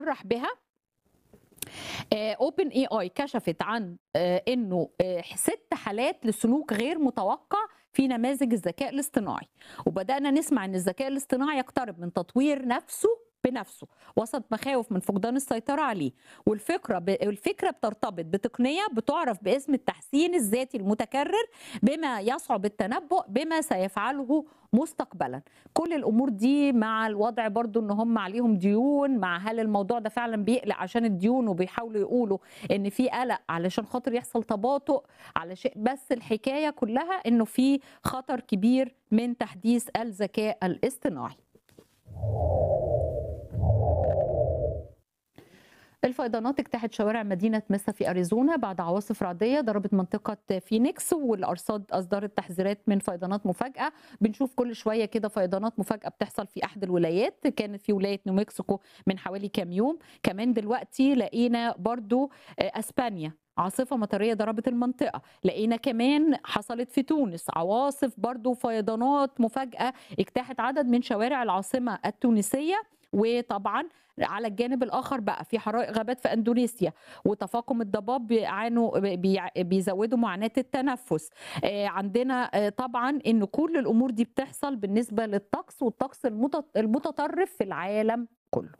صرح بها اوبن اي اي كشفت عن آه، انه آه، ست حالات لسلوك غير متوقع في نماذج الذكاء الاصطناعي وبدانا نسمع ان الذكاء الاصطناعي يقترب من تطوير نفسه بنفسه وسط مخاوف من فقدان السيطره عليه والفكره ب... الفكره بترتبط بتقنيه بتعرف باسم التحسين الذاتي المتكرر بما يصعب التنبؤ بما سيفعله مستقبلا كل الامور دي مع الوضع برضو ان هم عليهم ديون مع هل الموضوع ده فعلا بيقلق عشان الديون وبيحاولوا يقولوا ان في قلق علشان خاطر يحصل تباطؤ على شيء بس الحكايه كلها انه في خطر كبير من تحديث الذكاء الاصطناعي الفيضانات اجتاحت شوارع مدينة ميسا في أريزونا بعد عواصف رعدية ضربت منطقة فينيكس والأرصاد أصدرت تحذيرات من فيضانات مفاجئة بنشوف كل شوية كده فيضانات مفاجئة بتحصل في أحد الولايات كانت في ولاية نيو مكسيكو من حوالي كام يوم كمان دلوقتي لقينا برضو آه، أسبانيا عاصفة مطرية ضربت المنطقة لقينا كمان حصلت في تونس عواصف برضو فيضانات مفاجئة اجتاحت عدد من شوارع العاصمة التونسية وطبعا على الجانب الاخر بقى في حرائق غابات في اندونيسيا وتفاقم الضباب بيعانوا بي- بيزودوا معاناه التنفس آه، عندنا آه، طبعا ان كل الامور دي بتحصل بالنسبه للطقس والطقس المت- المتطرف في العالم كله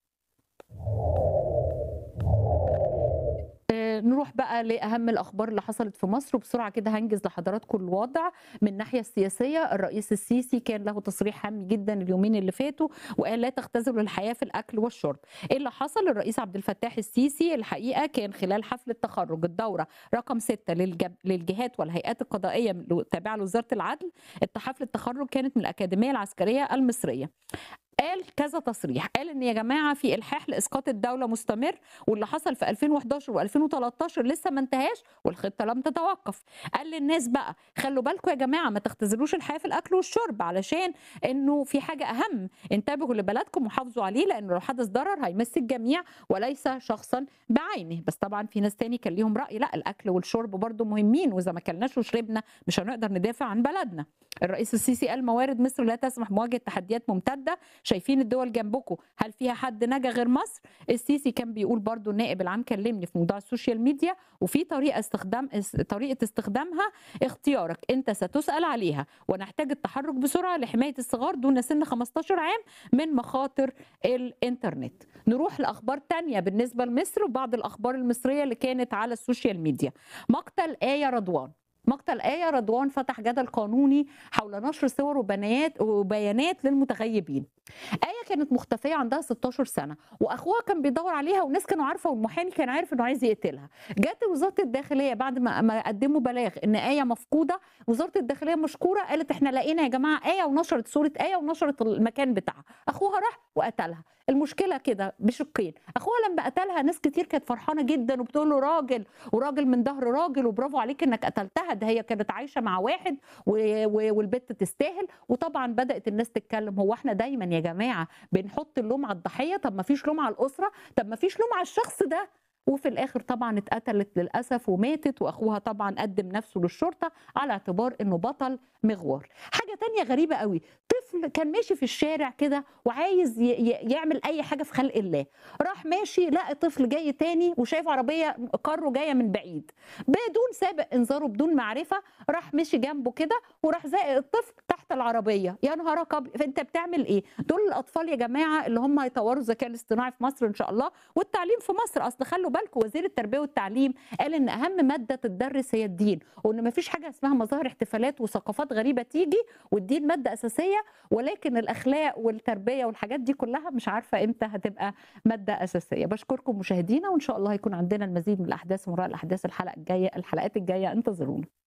آه، نروح بقى لاهم الاخبار اللي حصلت في مصر وبسرعه كده هنجز لحضراتكم الوضع من الناحيه السياسيه الرئيس السيسي كان له تصريح هام جدا اليومين اللي فاتوا وقال لا تختزلوا الحياه في الاكل والشرب ايه اللي حصل الرئيس عبد الفتاح السيسي الحقيقه كان خلال حفل التخرج الدوره رقم 6 للجب... للجهات والهيئات القضائيه التابعه لوزاره العدل حفل التخرج كانت من الاكاديميه العسكريه المصريه قال كذا تصريح قال ان يا جماعه في الحاح لاسقاط الدوله مستمر واللي حصل في 2011 و2013 لسه ما انتهاش والخطه لم تتوقف قال للناس بقى خلوا بالكم يا جماعه ما تختزلوش الحياه في الاكل والشرب علشان انه في حاجه اهم انتبهوا لبلدكم وحافظوا عليه لانه لو حدث ضرر هيمس الجميع وليس شخصا بعينه بس طبعا في ناس تاني كان ليهم راي لا الاكل والشرب برضو مهمين واذا ما كلناش وشربنا مش هنقدر ندافع عن بلدنا الرئيس السيسي قال موارد مصر لا تسمح بمواجهه تحديات ممتده شايفين الدول جنبكم هل فيها حد نجا غير مصر السيسي كان بيقول برضو النائب العام كلمني في موضوع السوشيال ميديا وفي طريقه استخدام طريقه استخدامها اختيارك انت ستسال عليها ونحتاج التحرك بسرعه لحمايه الصغار دون سن 15 عام من مخاطر الانترنت نروح لاخبار تانية بالنسبه لمصر وبعض الاخبار المصريه اللي كانت على السوشيال ميديا مقتل ايه رضوان مقتل آية رضوان فتح جدل قانوني حول نشر صور وبيانات وبيانات للمتغيبين. آية كانت مختفية عندها 16 سنة وأخوها كان بيدور عليها والناس كانوا عارفة والمحامي كان عارف إنه عايز يقتلها. جت وزارة الداخلية بعد ما ما قدموا بلاغ إن آية مفقودة وزارة الداخلية مشكورة قالت إحنا لقينا يا جماعة آية ونشرت صورة آية ونشرت المكان بتاعها. أخوها راح وقتلها. المشكلة كده بشقين. أخوها لما قتلها ناس كتير كانت فرحانة جدا وبتقول له راجل وراجل من ظهر راجل وبرافو عليك إنك قتلتها ده هي كانت عايشه مع واحد و... و... والبت تستاهل وطبعا بدات الناس تتكلم هو احنا دايما يا جماعه بنحط اللوم على الضحيه طب ما فيش لوم على الاسره طب ما فيش لوم على الشخص ده وفي الاخر طبعا اتقتلت للاسف وماتت واخوها طبعا قدم نفسه للشرطه على اعتبار انه بطل مغوار حاجه تانية غريبه قوي طفل كان ماشي في الشارع كده وعايز ي... ي... يعمل اي حاجه في خلق الله راح ماشي لقى طفل جاي تاني وشايف عربيه كارو جايه من بعيد بدون سابق انذاره بدون معرفه راح مشي جنبه كده وراح زائق الطفل تحت العربيه يا نهار ابيض فانت بتعمل ايه دول الاطفال يا جماعه اللي هم هيطوروا الذكاء الاصطناعي في مصر ان شاء الله والتعليم في مصر اصل خلوا بالكم وزير التربيه والتعليم قال ان اهم ماده تدرس هي الدين وان ما فيش حاجه اسمها مظاهر احتفالات وثقافات غريبه تيجي والدين ماده اساسيه ولكن الاخلاق والتربيه والحاجات دي كلها مش عارفه امتى هتبقى ماده اساسيه بشكركم مشاهدينا وان شاء الله هيكون عندنا المزيد من الاحداث وراء الاحداث الحلقه الجايه الحلقات الجايه انتظرونا